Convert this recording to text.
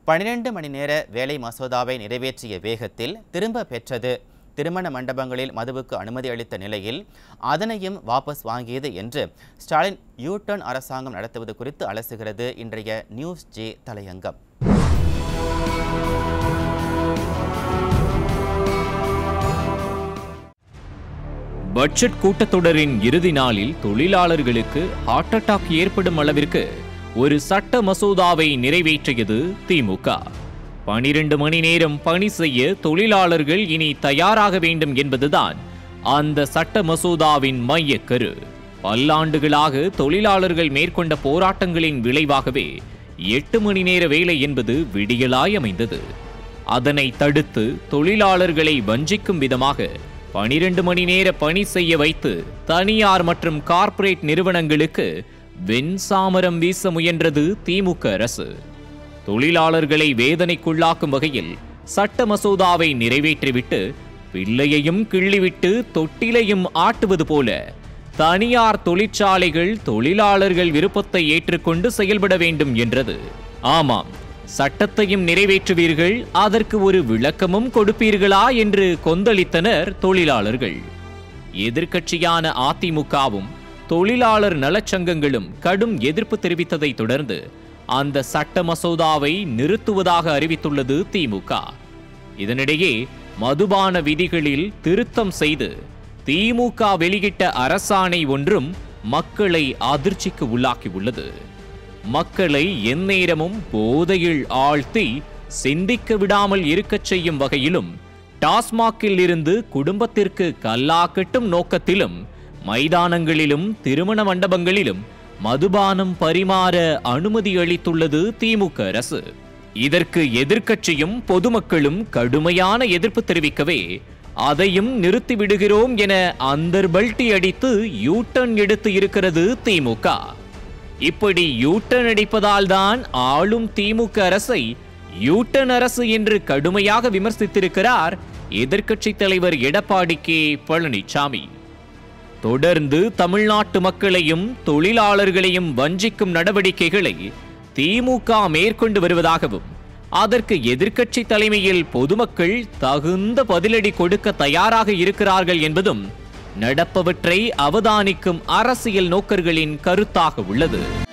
பனிரெண்டு மணி நேர வேலை மசோதாவை நிறைவேற்றிய வேகத்தில் திரும்ப பெற்றது திருமண மண்டபங்களில் மதுவுக்கு அனுமதி அளித்த நிலையில் அதனையும் வாபஸ் வாங்கியது என்று ஸ்டாலின் யூ டர்ன் அரசாங்கம் நடத்துவது குறித்து அலசுகிறது இன்றைய நியூஸ் ஜே தலையங்கம் பட்ஜெட் கூட்டத்தொடரின் இறுதி நாளில் தொழிலாளர்களுக்கு ஹார்ட் அட்டாக் ஏற்படும் அளவிற்கு ஒரு சட்ட மசோதாவை நிறைவேற்றியது திமுக பனிரெண்டு மணி நேரம் பணி செய்ய தொழிலாளர்கள் இனி தயாராக வேண்டும் என்பதுதான் அந்த சட்ட மசோதாவின் மையக்கரு பல்லாண்டுகளாக தொழிலாளர்கள் மேற்கொண்ட போராட்டங்களின் விளைவாகவே எட்டு மணி நேர வேலை என்பது விடியலாய் அமைந்தது அதனை தடுத்து தொழிலாளர்களை வஞ்சிக்கும் விதமாக பனிரெண்டு மணி நேர பணி செய்ய வைத்து தனியார் மற்றும் கார்ப்பரேட் நிறுவனங்களுக்கு வெண்சாமரம் வீச முயன்றது திமுக அரசு தொழிலாளர்களை வேதனைக்குள்ளாக்கும் வகையில் சட்ட மசோதாவை நிறைவேற்றிவிட்டு பிள்ளையையும் கிள்ளிவிட்டு தொட்டிலையும் ஆட்டுவது போல தனியார் தொழிற்சாலைகள் தொழிலாளர்கள் விருப்பத்தை ஏற்றுக்கொண்டு செயல்பட வேண்டும் என்றது ஆமாம் சட்டத்தையும் நிறைவேற்றுவீர்கள் அதற்கு ஒரு விளக்கமும் கொடுப்பீர்களா என்று கொந்தளித்தனர் தொழிலாளர்கள் எதிர்க்கட்சியான அதிமுகவும் தொழிலாளர் நலச்சங்கங்களும் கடும் எதிர்ப்பு தெரிவித்ததை தொடர்ந்து அந்த சட்ட மசோதாவை நிறுத்துவதாக அறிவித்துள்ளது திமுக இதனிடையே மதுபான விதிகளில் திருத்தம் செய்து திமுக வெளியிட்ட அரசாணை ஒன்றும் மக்களை அதிர்ச்சிக்கு உள்ளாக்கியுள்ளது மக்களை எந்நேரமும் போதையில் ஆழ்த்தி சிந்திக்க விடாமல் இருக்கச் செய்யும் வகையிலும் டாஸ்மாகில் இருந்து குடும்பத்திற்கு கல்லாக்கட்டும் நோக்கத்திலும் மைதானங்களிலும் திருமண மண்டபங்களிலும் மதுபானம் பரிமாற அனுமதி அளித்துள்ளது திமுக அரசு இதற்கு எதிர்க்கட்சியும் பொதுமக்களும் கடுமையான எதிர்ப்பு தெரிவிக்கவே அதையும் நிறுத்தி விடுகிறோம் என அந்தர் பல்ட்டி அடித்து யூட்டன் எடுத்து இருக்கிறது திமுக இப்படி யூட்டன் அடிப்பதால் தான் ஆளும் திமுக அரசை யூட்டன் அரசு என்று கடுமையாக விமர்சித்திருக்கிறார் எதிர்க்கட்சி தலைவர் எடப்பாடி கே பழனிசாமி தொடர்ந்து தமிழ்நாட்டு மக்களையும் தொழிலாளர்களையும் வஞ்சிக்கும் நடவடிக்கைகளை திமுக மேற்கொண்டு வருவதாகவும் அதற்கு எதிர்க்கட்சி தலைமையில் பொதுமக்கள் தகுந்த பதிலடி கொடுக்க தயாராக இருக்கிறார்கள் என்பதும் நடப்பவற்றை அவதானிக்கும் அரசியல் நோக்கர்களின் கருத்தாக உள்ளது